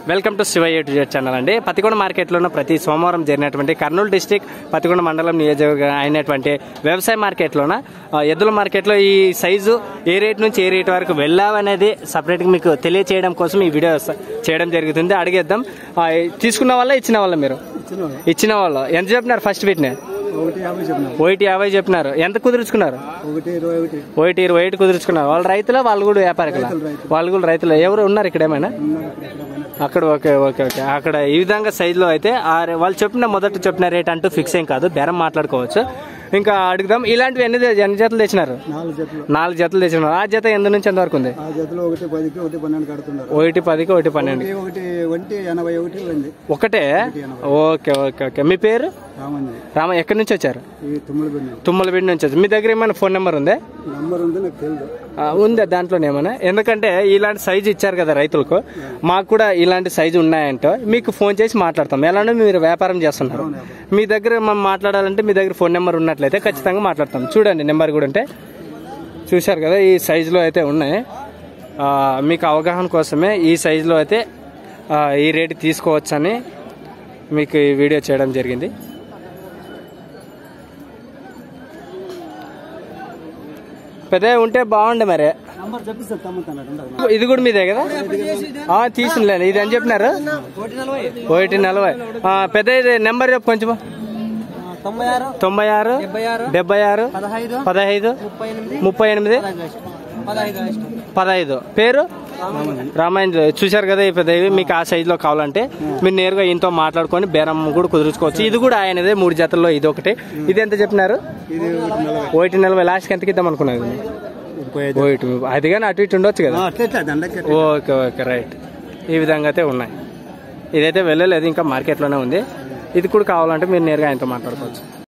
welcome to Shiva YouTube channel అండి పతికొండ మార్కెట్లో ఉన్న ప్రతి సోమవారం జరిగినటువంటి కర్నూలు డిస్టిక్ పతికొండ మండలం నియోజకవర్గం అయినటువంటి వ్యవసాయ మార్కెట్లోన ఆ, ఎద్దుల మార్కెట్లో ఈ సైజు ఏ రేట్ నుంచి ఏ రేట్ వరకు వెళ్ళావనేది సపరేట్గా మీకు తెలియచేయడం కోసం ఈ వీడియో స- చేయడం జరుగుతుంది అడిగేద్దాం ఆ, తీసుకున్న వాళ్ళ ఇచ్చిన వాళ్ళ మీరు ఇచ్చిన వాళ్ళు ఎంత చెప్పినారు ఫస్ట్ వీటిని ఒకటి యాభై చెప్పినారు ఒకటి యాభై చెప్పినారు ఎంత కుదుర్చుకున్నారు ఒకటి ఇరవై ఒకటి ఒకటి ఇరవై ఒకటి కుదుర్చుకున్నారు వాళ్ళు రైతుల వాళ్ళు కూడా వ్యాపారికుల వాళ్ళు కూడా రైతులు ఎవరు ఉన్నారు ఇక్కడ ఏమైనా అక్కడ ఓకే ఓకే ఓకే అక్కడ ఈ విధంగా సైజులో అయితే ఆ రే- వాళ్ళు చెప్పిన మొదట చెప్పిన రేట్ అంటూ ఫిక్స్ ఏం కాదు బేరం మాట్లాడుకోవచ్చు ఇంకా అడుగుదాం ఇలాంటివి ఎన్ని తె- ఎన్ని జతలు తెచ్చినారు నాలుగు జతలు నాలుగు జతలు తెచ్చినారు ఆ జత ఎంత నుంచి ఎంత వరకు ఉంది ఆ జతలో ఒకటి పదికి ఒకటి పన్నెండు కడుతున్నారు ఒకటి పదికి ఒకటి పన్నెండు ఒకటి ఒకటి ఒంటి ఎనభై ఒకటి ఉంది ఒకటే ఓకే ఓకే ఓకే మీ పేరు రామంది రామ ఎక్కడి నుంచి వచ్చారు ఈ తుమ్మల బిన్ను తుమ్మలబిడి నుంచి వచ్చారు మీ దగ్గర ఏమైనా ఫోన్ నెంబర్ ఉందే నంబర్ ఉంది నాకు తెలియదు ఆ, ఉందా దాంట్లోనే ఏమైనా ఎందుకంటే ఇలాంటి సైజు ఇచ్చారు కదా రైతులకు మాకు కూడా ఇలాంటి సైజు ఉన్నాయంటో మీకు ఫోన్ చేసి మాట్లాడతాం ఎలానో మీరు వ్యాపారం చేస్తున్నారు మీ దగ్గర మనం మాట్లాడాలంటే మీ దగ్గర ఫోన్ నెంబర్ ఉన్నట్లయితే ఖచ్చితంగా మాట్లాడతాం చూడండి నెంబర్ కూడా ఉంటే చూశారు కదా ఈ సైజులో అయితే ఉన్నాయి ఆ, మీకు అవగాహన కోసమే ఈ సైజులో అయితే ఆ, ఈ రేటు తీసుకోవచ్చని మీకు ఈ వీడియో చేయడం జరిగింది పెద్ద ఉంటే బాగుండే మరి నంబర్ చెప్పిస్తారు తమ్ముతాను ఇది కూడా మీదే కదా ఆ, తీసుకునిలేండి ఇది అని చెప్పినారు ఒకటి నలభై ఆ, పెద్ద ఇది నెంబర్ చెప్పు కొంచెం తొంభై ఆరు తొంభై ఆరు డెబ్బై ఆరు డెబ్బై ఆరు పదహైదు పదహైదు ముప్పై ఎనిమిది ముప్పై ఎనిమిది పదహైదు పదహైదు పేరు రామాయణ చూశారు కదా ఈ పెద్ద ఇవి మీకు ఆ సైజులో కావాలంటే మీరు నేరుగా ఈయనతో మాట్లాడుకొని బేరం కూడా కుదుర్చుకోవచ్చు ఇది కూడా ఆయనదే మూడు జతల్లో ఇది ఒకటి ఇది ఎంత చెప్పినారు ఇది ఒకటి నలభై ఒకటి నలభై లాస్ట్కి ఎంతకి ఇద్దాం అనుకున్నది ముప్పై ఐదు ఒకటి అది కానీ అటు ఇటు ఉండొచ్చు కదా అట్లా దండకి ఓకే ఓకే రైట్ ఈ విధంగా అయితే ఉన్నాయి ఇదైతే వెళ్ళలేదు ఇంకా మార్కెట్లోనే ఉంది ఇది కూడా కావాలంటే మీరు నేరుగా ఆయనతో మాట్లాడుకోవచ్చు